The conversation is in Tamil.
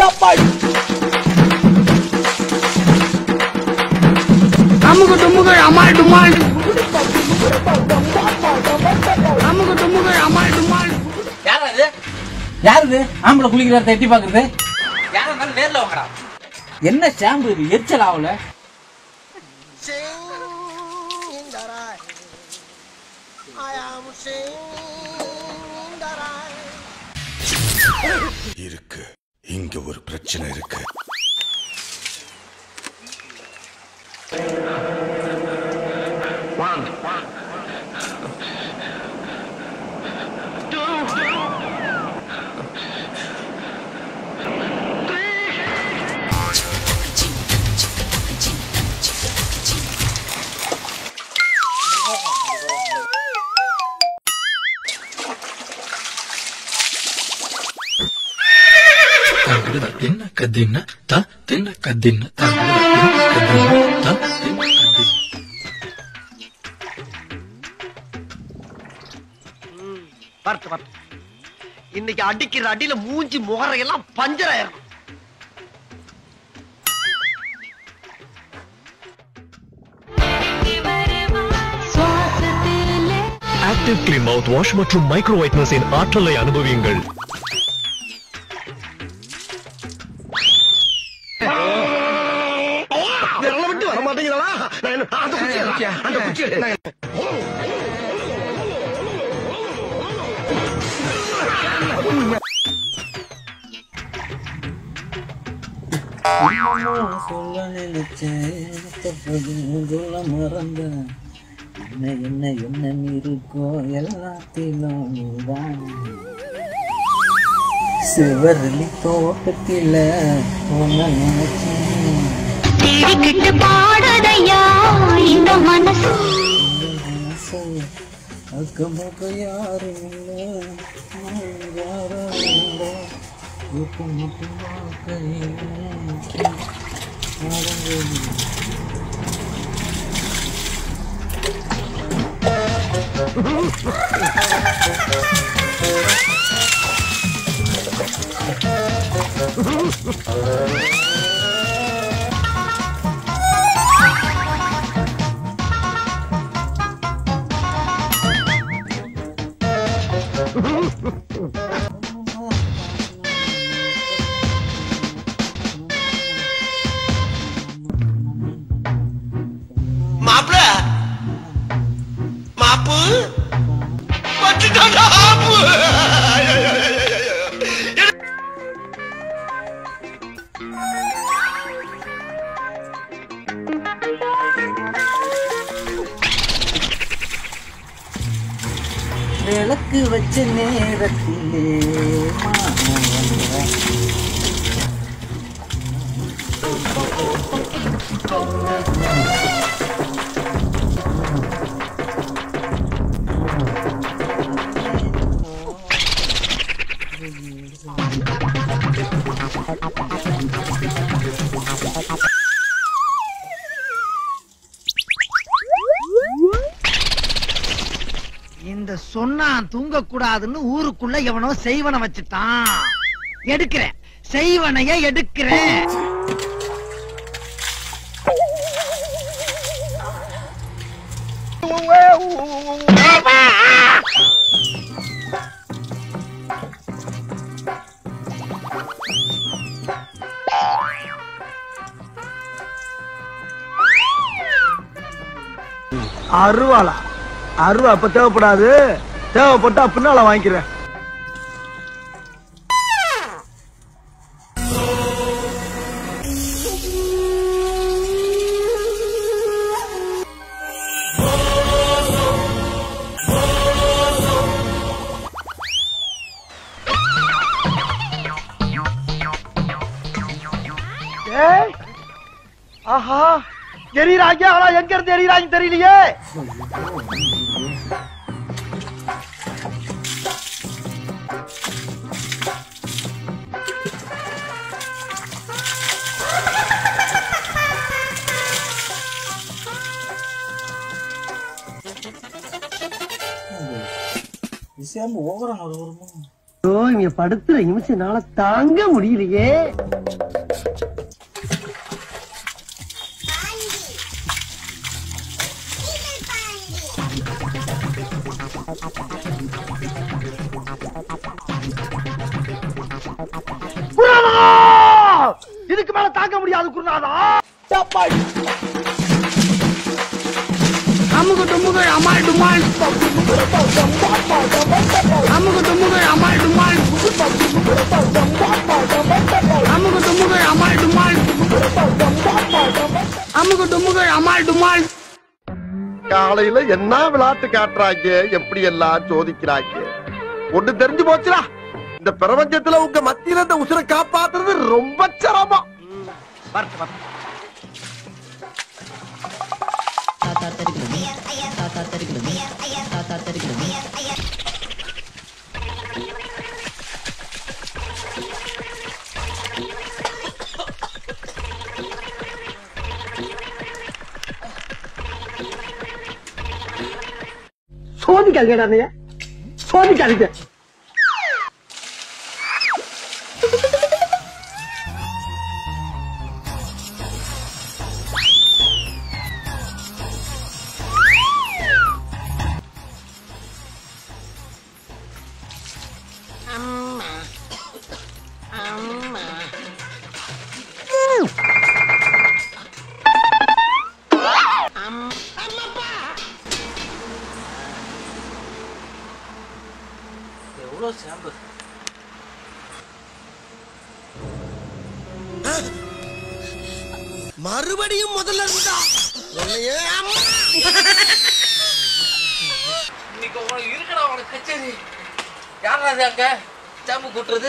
அமுகு டுமுகு அமால் டுமால் அமுகு டுமுகு அமால் டுமால் யாரா இது யார் இது ஆம்பளை குளிக்கிறார் எட்டி பாக்குறது யாரா இருந்தாலும் நேர்ல வாங்கடா என்ன ஷாம்பு இது எரிச்சல் ஆகல இருக்கு இங்க ஒரு பிரச்சனை இருக்கு ತಂಗಡದ ತಿನ್ನ ಕದ್ದಿನ್ನ ತ ತಿನ್ನ ಕದ್ದಿನ್ನ ತಂಗಡದ ತಿನ್ನ ಕದ್ದಿನ್ನ ತ ತಿನ್ನ ಕದ್ದಿನ್ನ பார்த்து பார்த்து இன்னைக்கு அடிக்கிற அடியில மூஞ்சி முகரையெல்லாம் பஞ்சர் ஆயிரும் ஆக்டிவ் கிளீன் மவுத் வாஷ் மற்றும் மைக்ரோ ஒயிட்னஸின் ஆற்றலை அனுபவியுங்கள் விரல விட்டு வர மாட்டேங்கிறா அந்த குச்சி எடு, அந்த குச்சி எடு. சொல்ல நினைச்சேன் சொல்ல மறந்தேன் என்ன என்ன என்ன இருக்கோ எல்லாத்திலும் நீதான் சிவரளி தோட்டத்தில உன்னை நினைச்சேன் தேடிக்கிட்டு பாடுதையா இந்த மனசு மனசு அக்கம் பக்கம் யாரும் இல்லை யாரும் இல்லை இப்ப மட்டும் பார்க்கையில மாப்பிள மாப்பு பட்டுட்டான்டா, ஆப்பு. விளக்கு வச்ச நேரத்திலே மாமன் வந்தான். இந்த சொன்னா தூங்க கூடாதுன்னு ஊருக்குள்ள எவனோ செய்வன வச்சுட்டான் எடுக்கிறேன் செய்வனைய எடுக்கிறேன் அருவாளா அருவா அப்ப தேவைப்படாது தேவைப்பட்டா பின்னால வாங்கிக்கிறேன் ஏய், ஆஹா எரியறாங்க ஆனா எங்க இருந்து எரியறாங்க தெரியலையே விஷயம் ஓவரா வருமா ஓ இங்க படுத்துற நிமிஷம்னால தாங்க முடியலையே இதுக்கு மேல தாங்க முடியாது குருநாதா அமுக்கு டுமுக்கு அமால் டுமால் அமுக்கு டுமுக்கு அமால் டுமால் அமுக்கு டுமுக்கு அமால் டுமால் அமுக்கு டுமுக்கு அமால் டுமால் காலையில என்ன விளையாட்டு காட்டுறாங்க எப்படி எல்லாம் சோதிக்கிறாங்க ஒண்ணு தெரிஞ்சு போச்சுடா இந்த பிரபஞ்சத்துல உங்க மத்தியில இந்த உசுரை காப்பாத்துறது ரொம்ப சிரமம் வரட்டு, வரட்டு. சோதிக்காதீங்கடா நீங்க சோதிக்காதீங்க எவ்வளவு ஷாம்பு மறுபடியும் முதல்ல இருந்தா என்னையே அம்மா இன்னைக்கு உனக்கு இருக்கடா உனக்கு கச்சேரி யாரா அது அங்க ஷாம்பு கூட்டுறது